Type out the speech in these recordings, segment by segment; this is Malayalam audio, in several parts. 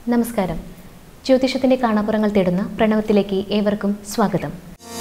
നമസ്കാരം ജ്യോതിഷത്തിന്റെ കാണാപ്പുറങ്ങൾ തേടുന്ന പ്രണവത്തിലേക്ക് ഏവർക്കും സ്വാഗതം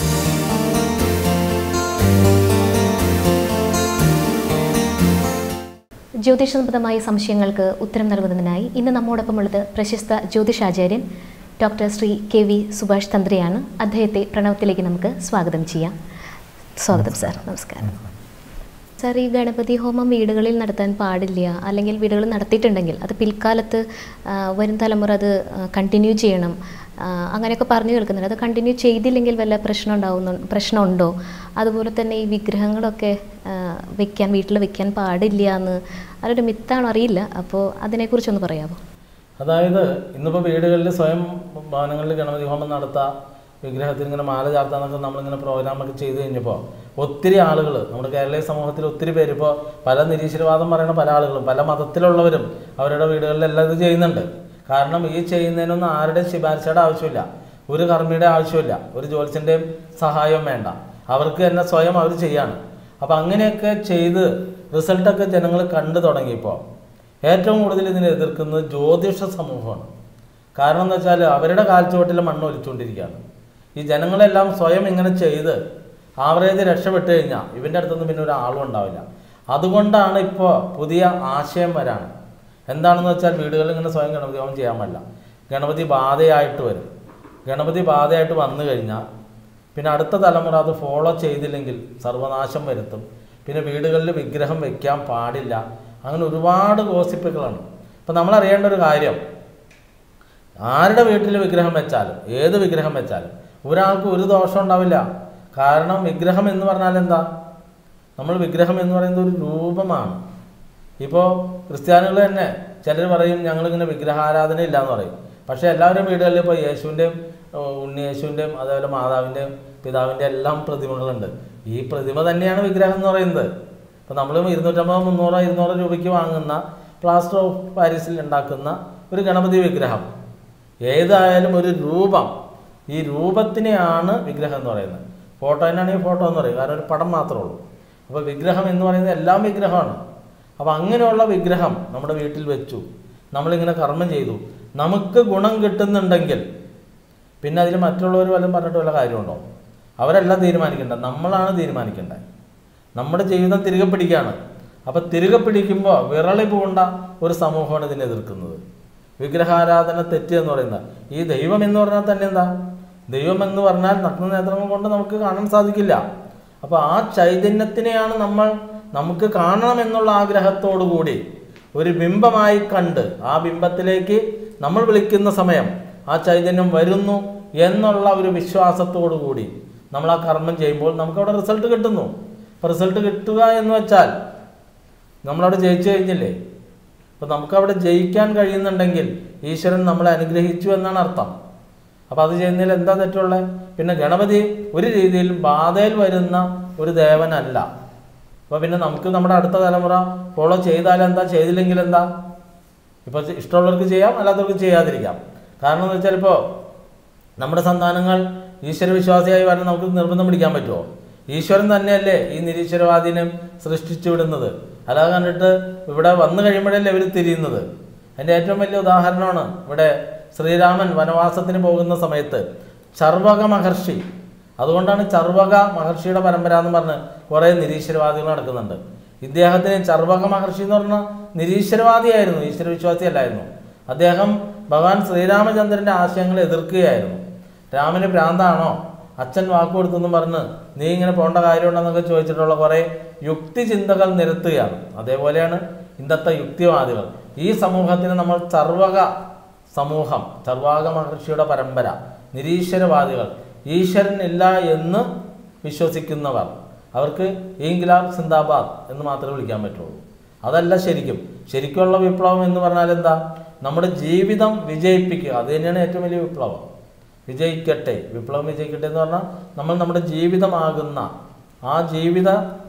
ജ്യോതിഷ സംബന്ധമായ സംശയങ്ങൾക്ക് ഉത്തരം നൽകുന്നതിനായി ഇന്ന് നമ്മോടൊപ്പമുള്ളത് പ്രശസ്ത ജ്യോതിഷാചാര്യൻ doctor Shri K V Subhash തന്ത്രിയാണ് അദ്ദേഹത്തെ പ്രണവത്തിലേക്ക് നമുക്ക് സ്വാഗതം ചെയ്യാം സ്വാഗതം സാർ നമസ്കാരം സാർ ഈ ഗണപതി ഹോമം വീടുകളിൽ നടത്താൻ പാടില്ല അല്ലെങ്കിൽ വീടുകളിൽ നടത്തിയിട്ടുണ്ടെങ്കിൽ അത് പിൽക്കാലത്ത് ആ, വരും തലമുറ അത് കണ്ടിന്യൂ ചെയ്യണം ആ, അങ്ങനെയൊക്കെ പറഞ്ഞു കേൾക്കുന്നുണ്ട് അത് കണ്ടിന്യൂ ചെയ്തില്ലെങ്കിൽ വല്ല പ്രശ്നം ഉണ്ടാവുന്നു പ്രശ്നമുണ്ടോ അതുപോലെ തന്നെ ഈ വിഗ്രഹങ്ങളൊക്കെ ആ, വെക്കാൻ വീട്ടിൽ വെക്കാൻ പാടില്ല എന്ന് അതൊരു മിത്താണോ അറിയില്ല അപ്പോൾ അതിനെക്കുറിച്ചൊന്ന് പറയാമോ അതായത് ഇന്നിപ്പോൾ വീടുകളിൽ സ്വയം ഭവനങ്ങളിൽ ഗണപതി ഹോമം നടത്താം വിഗ്രഹത്തിന് ഇങ്ങനെ മാല ചാർത്താന്നൊക്കെ നമ്മളിങ്ങനെ പ്രോഗ്രാമൊക്കെ ചെയ്തു കഴിഞ്ഞപ്പോൾ ഒത്തിരി ആളുകൾ നമ്മുടെ കേരളീയ സമൂഹത്തിൽ ഒത്തിരി പേര് ഇപ്പോൾ പല നിരീശ്വരവാദം പറയുന്ന പല ആളുകളും പല മതത്തിലുള്ളവരും അവരുടെ വീടുകളിലെല്ലാം ഇത് ചെയ്യുന്നുണ്ട് കാരണം ഈ ചെയ്യുന്നതിനൊന്നും ആരുടെയും ശുപാർശയുടെ ആവശ്യമില്ല ഒരു കർമ്മിയുടെ ആവശ്യമില്ല ഒരു ജ്യോത്സ്യൻ്റെയും സഹായവും വേണ്ട അവർക്ക് തന്നെ സ്വയം അവർ ചെയ്യാണ് അപ്പം അങ്ങനെയൊക്കെ ചെയ്ത് റിസൾട്ടൊക്കെ ജനങ്ങൾ കണ്ടു തുടങ്ങിയപ്പോൾ ഏറ്റവും കൂടുതൽ ഇതിനെ എതിർക്കുന്നത് ജ്യോതിഷ സമൂഹമാണ് കാരണം എന്ന് വെച്ചാൽ അവരുടെ കാൽച്ചുവട്ടിൽ മണ്ണ് ഒലിച്ചുകൊണ്ടിരിക്കുകയാണ് ഈ ജനങ്ങളെല്ലാം സ്വയം ഇങ്ങനെ ചെയ്ത് ആവറേജ് രക്ഷപ്പെട്ട് കഴിഞ്ഞാൽ ഇവൻ്റെ അടുത്തൊന്നും പിന്നെ ഒരു ആളും ഉണ്ടാവില്ല അതുകൊണ്ടാണ് ഇപ്പോൾ പുതിയ ആശയം വരാണ് എന്താണെന്ന് വെച്ചാൽ വീടുകളിൽ ഇങ്ങനെ സ്വയം ഗണപതി ഹോമം ചെയ്യാൻ പാടില്ല ഗണപതി ബാധയായിട്ട് വരും ഗണപതി ബാധയായിട്ട് വന്നു കഴിഞ്ഞാൽ പിന്നെ അടുത്ത തലമുറ അത് ഫോളോ ചെയ്തില്ലെങ്കിൽ സർവനാശം വരുത്തും പിന്നെ വീടുകളിൽ വിഗ്രഹം വെക്കാൻ പാടില്ല അങ്ങനെ ഒരുപാട് ഗോസിപ്പുകളാണ് അപ്പം നമ്മൾ അറിയേണ്ട ഒരു കാര്യം ആരുടെ വീട്ടിൽ വിഗ്രഹം വെച്ചാലും ഏത് വിഗ്രഹം വെച്ചാലും ഒരാൾക്ക് ഒരു ദോഷം ഉണ്ടാവില്ല കാരണം വിഗ്രഹം എന്ന് പറഞ്ഞാൽ എന്താ നമ്മൾ വിഗ്രഹം എന്ന് പറയുന്നത് ഒരു രൂപമാണ് ഇപ്പോൾ ക്രിസ്ത്യാനികൾ തന്നെ ചിലർ പറയും ഞങ്ങളിങ്ങനെ വിഗ്രഹാരാധന ഇല്ല എന്ന് പറയും പക്ഷേ എല്ലാവരും വീടുകളിൽ ഇപ്പോൾ യേശുവിൻ്റെയും ഉണ്ണി യേശുവിൻ്റെയും അതേപോലെ മാതാവിൻ്റെയും പിതാവിൻ്റെ എല്ലാം പ്രതിമകളുണ്ട് ഈ പ്രതിമ തന്നെയാണ് വിഗ്രഹം എന്ന് പറയുന്നത് ഇപ്പം നമ്മൾ ഇരുന്നൂറ്റമ്പത് മുന്നൂറോ ഇരുന്നൂറോ രൂപയ്ക്ക് വാങ്ങുന്ന പ്ലാസ്റ്റർ ഓഫ് പാരീസിൽ ഉണ്ടാക്കുന്ന ഒരു ഗണപതി വിഗ്രഹം ഏതായാലും ഒരു രൂപം ഈ രൂപത്തിനെയാണ് വിഗ്രഹം എന്ന് പറയുന്നത് ഫോട്ടോനാണെങ്കിൽ ഫോട്ടോ എന്ന് പറയും കാരണം ഒരു പടം മാത്രമേ ഉള്ളൂ അപ്പോൾ വിഗ്രഹം എന്ന് പറയുന്നത് എല്ലാം വിഗ്രഹമാണ് അപ്പോൾ അങ്ങനെയുള്ള വിഗ്രഹം നമ്മുടെ വീട്ടിൽ വെച്ചു നമ്മളിങ്ങനെ കർമ്മം ചെയ്തു നമുക്ക് ഗുണം കിട്ടുന്നുണ്ടെങ്കിൽ പിന്നെ അതിൽ മറ്റുള്ളവർ വല്ലതും പറഞ്ഞിട്ട് വല്ല കാര്യമുണ്ടോ അവരെല്ലാം തീരുമാനിക്കേണ്ടത് നമ്മളാണ് തീരുമാനിക്കേണ്ടത് നമ്മുടെ ജീവിതം തിരികെ പിടിക്കുകയാണ് അപ്പോൾ തിരികെ പിടിക്കുമ്പോൾ വിറളി പൂണ്ട ഒരു സമൂഹമാണ് ഇതിനെ എതിർക്കുന്നത് വിഗ്രഹാരാധന തെറ്റ് എന്ന് പറയുന്നത് ഈ ദൈവം എന്ന് പറഞ്ഞാൽ തന്നെ എന്താ ദൈവം എന്ന് പറഞ്ഞാൽ നഗ്നനേത്രങ്ങൾ കൊണ്ട് നമുക്ക് കാണാൻ സാധിക്കില്ല അപ്പോൾ ആ ചൈതന്യത്തിനെയാണ് നമ്മൾ നമുക്ക് കാണണം എന്നുള്ള ആഗ്രഹത്തോടു കൂടി ഒരു ബിംബമായി കണ്ട് ആ ബിംബത്തിലേക്ക് നമ്മൾ വിളിക്കുന്ന സമയം ആ ചൈതന്യം വരുന്നു എന്നുള്ള ഒരു വിശ്വാസത്തോടു കൂടി നമ്മൾ ആ കർമ്മം ചെയ്യുമ്പോൾ നമുക്കവിടെ റിസൾട്ട് കിട്ടുന്നു അപ്പോൾ റിസൾട്ട് കിട്ടുക എന്ന് വെച്ചാൽ നമ്മളവിടെ ജയിച്ചു കഴിഞ്ഞില്ലേ അപ്പോൾ നമുക്കവിടെ ജയിക്കാൻ കഴിയുന്നുണ്ടെങ്കിൽ ഈശ്വരൻ നമ്മളെ അനുഗ്രഹിച്ചു എന്നാണ് അർത്ഥം അപ്പോൾ അത് ചെയ്യുന്നതിൽ എന്താ തെറ്റുള്ളത് പിന്നെ ഗണപതി ഒരു രീതിയിലും ബാധയിൽ വരുന്ന ഒരു ദേവനല്ല അപ്പോൾ പിന്നെ നമുക്ക് നമ്മുടെ അടുത്ത തലമുറ ഫോളോ ചെയ്താൽ എന്താ ചെയ്തില്ലെങ്കിൽ എന്താ ഇപ്പോൾ ഇഷ്ടമുള്ളവർക്ക് ചെയ്യാം അല്ലാത്തവർക്ക് ചെയ്യാതിരിക്കാം കാരണം എന്ന് വെച്ചാൽ ഇപ്പോൾ നമ്മുടെ സന്താനങ്ങൾ ഈശ്വരവിശ്വാസിയായി വരാൻ നമുക്ക് നിർബന്ധം പിടിക്കാൻ പറ്റുമോ ഈശ്വരൻ തന്നെയല്ലേ ഈ നിരീശ്വരവാദിനെ സൃഷ്ടിച്ചു വിടുന്നത് അല്ലാതെ കണ്ടിട്ട് ഇവിടെ വന്നു കഴിയുമ്പോഴല്ലേ ഇവർ തിരിയുന്നത് അതിൻ്റെ ഏറ്റവും വലിയ ഉദാഹരണമാണ് ഇവിടെ ശ്രീരാമൻ വനവാസത്തിന് പോകുന്ന സമയത്ത് ചർവക മഹർഷി അതുകൊണ്ടാണ് ചർവക മഹർഷിയുടെ പരമ്പര എന്ന് പറഞ്ഞ് കുറേ നിരീശ്വരവാദികൾ നടക്കുന്നുണ്ട് ഇദ്ദേഹത്തിന് ചർവക മഹർഷി എന്ന് പറഞ്ഞ നിരീശ്വരവാദിയായിരുന്നു ഈശ്വരവിശ്വാസി അല്ലായിരുന്നു അദ്ദേഹം ഭഗവാൻ ശ്രീരാമചന്ദ്രന്റെ ആശയങ്ങളെ എതിർക്കുകയായിരുന്നു രാമന് ഭ്രാന്താണോ അച്ഛൻ വാക്ക് കൊടുത്തെന്നും പറഞ്ഞ് നീ ഇങ്ങനെ പോകേണ്ട കാര്യമുണ്ടെന്നൊക്കെ ചോദിച്ചിട്ടുള്ള കുറേ യുക്തി ചിന്തകൾ നിരത്തുകയാണ് അതേപോലെയാണ് ഇന്നത്തെ യുക്തിവാദികൾ ഈ സമൂഹത്തിന് നമ്മൾ ചർവക സമൂഹം ചർവാക മഹർഷിയുടെ പരമ്പര നിരീശ്വരവാദികൾ ഈശ്വരൻ ഇല്ല എന്ന് വിശ്വസിക്കുന്നവർ അവർക്ക് ഇൻഗ്ലാബ് സിന്ദാബാദ് എന്ന് മാത്രമേ വിളിക്കാൻ പറ്റുള്ളൂ അതല്ല ശരിക്കും ശരിക്കുള്ള വിപ്ലവം എന്ന് പറഞ്ഞാൽ എന്താ നമ്മുടെ ജീവിതം വിജയിപ്പിക്കുക അത് തന്നെയാണ് ഏറ്റവും വലിയ വിപ്ലവം വിജയിക്കട്ടെ വിപ്ലവം വിജയിക്കട്ടെ എന്ന് പറഞ്ഞാൽ നമ്മൾ നമ്മുടെ ജീവിതമാകുന്ന ആ ജീവിത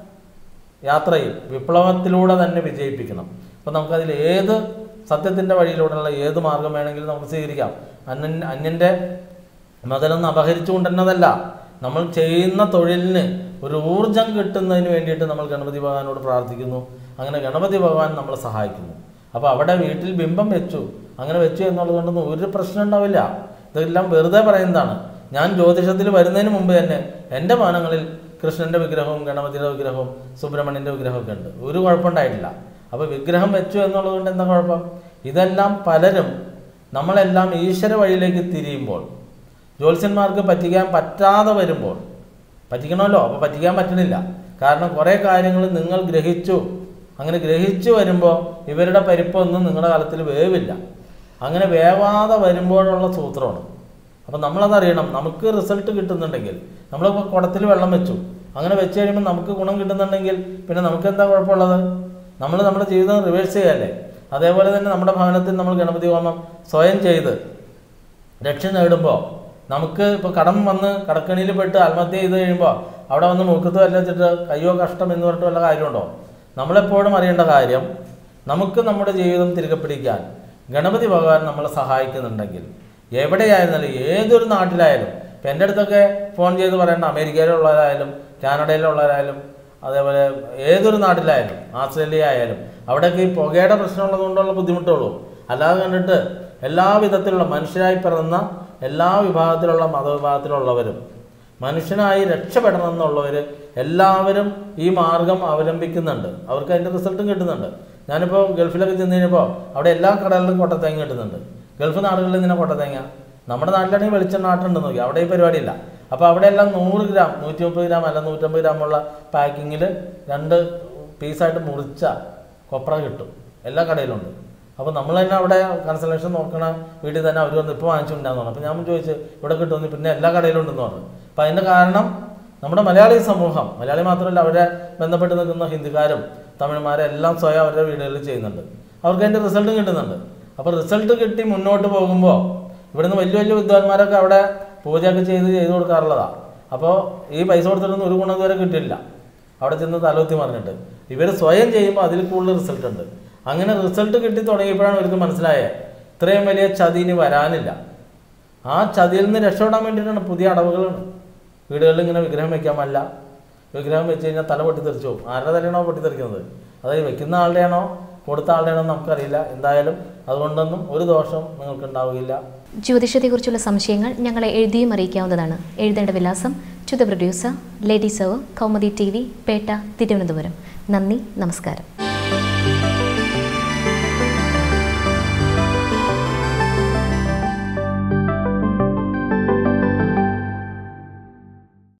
യാത്രയിൽ വിപ്ലവത്തിലൂടെ തന്നെ വിജയിപ്പിക്കണം അപ്പം നമുക്കതിൽ ഏത് സത്യത്തിൻ്റെ വഴിയിലൂടെയുള്ള ഏത് മാർഗം വേണമെങ്കിലും നമുക്ക് സ്വീകരിക്കാം അന്യൻ അന്യൻ്റെ മുതലൊന്നും അപഹരിച്ചുകൊണ്ട് തന്നതല്ല നമ്മൾ ചെയ്യുന്ന തൊഴിലിന് ഒരു ഊർജം കിട്ടുന്നതിന് വേണ്ടിയിട്ട് നമ്മൾ ഗണപതി ഭഗവാനോട് പ്രാർത്ഥിക്കുന്നു അങ്ങനെ ഗണപതി ഭഗവാൻ നമ്മളെ സഹായിക്കുന്നു അപ്പോൾ അവിടെ വീട്ടിൽ ബിംബം വെച്ചു അങ്ങനെ വെച്ചു എന്നുള്ളത് കൊണ്ടൊന്നും ഒരു പ്രശ്നം ഉണ്ടാവില്ല ഇതെല്ലാം വെറുതെ പറയുന്നതാണ് ഞാൻ ജ്യോതിഷത്തിൽ വരുന്നതിന് മുമ്പ് തന്നെ എൻ്റെ മാനങ്ങളിൽ കൃഷ്ണൻ്റെ വിഗ്രഹവും ഗണപതിയുടെ വിഗ്രഹവും സുബ്രഹ്മണ്യൻ്റെ വിഗ്രഹമൊക്കെ ഉണ്ട് ഒരു കുഴപ്പമുണ്ടായിട്ടില്ല അപ്പോൾ വിഗ്രഹം വെച്ചു എന്നുള്ളത് കൊണ്ട് എന്താ കുഴപ്പം ഇതെല്ലാം പലരും നമ്മളെല്ലാം ഈശ്വര വഴിയിലേക്ക് തിരിയുമ്പോൾ ജ്യോത്സ്യന്മാർക്ക് പറ്റിക്കാൻ പറ്റാതെ വരുമ്പോൾ പറ്റിക്കണമല്ലോ അപ്പോൾ പറ്റിക്കാൻ പറ്റണില്ല കാരണം കുറേ കാര്യങ്ങൾ നിങ്ങൾ ഗ്രഹിച്ചു അങ്ങനെ ഗ്രഹിച്ചു വരുമ്പോൾ ഇവരുടെ പരിപ്പൊന്നും നിങ്ങളുടെ കാലത്തിൽ വേവില്ല അങ്ങനെ വേവാതെ വരുമ്പോഴുള്ള സൂത്രമാണ് അപ്പം നമ്മളതറിയണം നമുക്ക് റിസൾട്ട് കിട്ടുന്നുണ്ടെങ്കിൽ നമ്മളിപ്പോൾ കുടത്തിൽ വെള്ളം വെച്ചു അങ്ങനെ വെച്ച് കഴിയുമ്പോൾ നമുക്ക് ഗുണം കിട്ടുന്നുണ്ടെങ്കിൽ പിന്നെ നമുക്ക് എന്താ കുഴപ്പമുള്ളത് നമ്മൾ നമ്മുടെ ജീവിതം റിവേഴ്സ് ചെയ്യല്ലേ അതേപോലെ തന്നെ നമ്മുടെ ഭവനത്തിൽ നമ്മൾ ഗണപതി ഹോമം സ്വയം ചെയ്ത് രക്ഷ നേടുമ്പോൾ നമുക്ക് ഇപ്പോൾ കടം വന്ന് കടക്കണിയിൽ പെട്ട് ആത്മഹത്യ ചെയ്ത് കഴിയുമ്പോൾ അവിടെ വന്ന് മൂക്കത്ത് വല്ല വെച്ചിട്ട് കയ്യോ കഷ്ടം എന്ന് പറഞ്ഞിട്ട് വല്ല കാര്യമുണ്ടോ നമ്മളെപ്പോഴും അറിയേണ്ട കാര്യം നമുക്ക് നമ്മുടെ ജീവിതം തിരികെ പിടിക്കാൻ ഗണപതി ഭഗവാൻ നമ്മളെ സഹായിക്കുന്നുണ്ടെങ്കിൽ എവിടെയായിരുന്നാലും ഏതൊരു നാട്ടിലായാലും ഇപ്പം എൻ്റെ അടുത്തൊക്കെ ഫോൺ ചെയ്ത് പറയേണ്ട അമേരിക്കയിലുള്ളവരായാലും കാനഡയിലുള്ളവരായാലും അതേപോലെ ഏതൊരു നാട്ടിലായാലും ആസ്ട്രേലിയ ആയാലും അവിടെയൊക്കെ ഈ പുകയുടെ പ്രശ്നമുള്ളത് കൊണ്ടുള്ള ബുദ്ധിമുട്ടുള്ളൂ അല്ലാതെ കണ്ടിട്ട് എല്ലാ വിധത്തിലുള്ള മനുഷ്യരായി പിറന്ന എല്ലാ വിഭാഗത്തിലുള്ള മതവിഭാഗത്തിലുള്ളവരും മനുഷ്യനായി രക്ഷപ്പെടണം എന്നുള്ളവർ എല്ലാവരും ഈ മാർഗം അവലംബിക്കുന്നുണ്ട് അവർക്ക് അതിൻ്റെ റിസൾട്ടും കിട്ടുന്നുണ്ട് ഞാനിപ്പോൾ ഗൾഫിലൊക്കെ ചെന്ന് കഴിഞ്ഞപ്പോൾ അവിടെ എല്ലാ കടകളിലും കൊട്ടത്തേങ്ങ കിട്ടുന്നുണ്ട് ഗൾഫ് നാടുകളിൽ ഇങ്ങനെ കൊട്ടത്തേങ്ങ നമ്മുടെ നാട്ടിലാണെങ്കിൽ വെളിച്ചെണ്ണ ആട്ടുണ്ട് നോക്കി അവിടെ ഈ പരിപാടിയില്ല അപ്പോൾ അവിടെ എല്ലാം നൂറ് ഗ്രാം നൂറ്റി മുപ്പത് ഗ്രാം അല്ല നൂറ്റമ്പത് ഗ്രാമുള്ള പാക്കിങ്ങിൽ രണ്ട് പീസായിട്ട് മുറിച്ച കൊപ്ര കിട്ടും എല്ലാ കടയിലുണ്ട് അപ്പോൾ നമ്മൾ തന്നെ അവിടെ കൺസൾട്ടേഷൻ നോക്കണ വീട്ടിൽ തന്നെ അവർ വന്ന് ഇപ്പോൾ വാങ്ങിച്ചിട്ടുണ്ടാന്ന് പറഞ്ഞു അപ്പോൾ ഞാൻ ചോദിച്ചു ഇവിടെ കിട്ടുമെന്ന് പിന്നെ എല്ലാ കടയിലും ഉണ്ടെന്ന് പറഞ്ഞു അപ്പോൾ അതിൻ്റെ കാരണം നമ്മുടെ മലയാളി സമൂഹം മലയാളി മാത്രമല്ല അവരെ ബന്ധപ്പെട്ട് നിൽക്കുന്ന ഹിന്ദിക്കാരും തമിഴന്മാരും എല്ലാം സ്വയം അവരുടെ വീടുകളിൽ ചെയ്യുന്നുണ്ട് അവർക്ക് അതിൻ്റെ റിസൾട്ടും കിട്ടുന്നുണ്ട് അപ്പോൾ റിസൾട്ട് കിട്ടി മുന്നോട്ട് പോകുമ്പോൾ ഇവിടുന്ന് വലിയ വലിയ വിദ്വാൻമാരൊക്കെ അവിടെ പൂജയൊക്കെ ചെയ്ത് ചെയ്ത് കൊടുക്കാറുള്ളതാണ് അപ്പോൾ ഈ പൈസ കൊടുത്തിട്ടൊന്നും ഒരു ഗുണം ഇതുവരെ കിട്ടില്ല അവിടെ ചെന്ന് തലകുത്തി പറഞ്ഞിട്ട് ഇവർ സ്വയം ചെയ്യുമ്പോൾ അതിൽ കൂടുതൽ റിസൾട്ട് ഉണ്ട് അങ്ങനെ റിസൾട്ട് കിട്ടി തുടങ്ങിയപ്പോഴാണ് ഇവർക്ക് മനസ്സിലായത് ഇത്രയും വലിയ ചതി ഇനി വരാനില്ല ആ ചതിയിൽ നിന്ന് രക്ഷപ്പെടാൻ വേണ്ടിയിട്ടാണ് പുതിയ അടവുകളാണ് വീടുകളിൽ ഇങ്ങനെ വിഗ്രഹം വെക്കാൻ പാടില്ല വിഗ്രഹം വെച്ച് കഴിഞ്ഞാൽ തല പൊട്ടിത്തെറിച്ചു പോകും ആരുടെ തലയാണോ പൊട്ടിത്തെറിക്കുന്നത് അതായത് വെക്കുന്ന ആളുടെയാണോ കൊടുത്ത ആളുടെയാണോ എന്ന് നമുക്കറിയില്ല എന്തായാലും അതുകൊണ്ടൊന്നും ഒരു ദോഷം നിങ്ങൾക്ക് ഉണ്ടാവുകയില്ല ജ്യോതിഷത്തെക്കുറിച്ചുള്ള സംശയങ്ങൾ ഞങ്ങളെ എഴുതിയും അറിയിക്കാവുന്നതാണ് എഴുതേണ്ട വിലാസം to the producer lady save Kaumudi T V Pettah Thiruvananthapuram നന്ദി നമസ്കാരം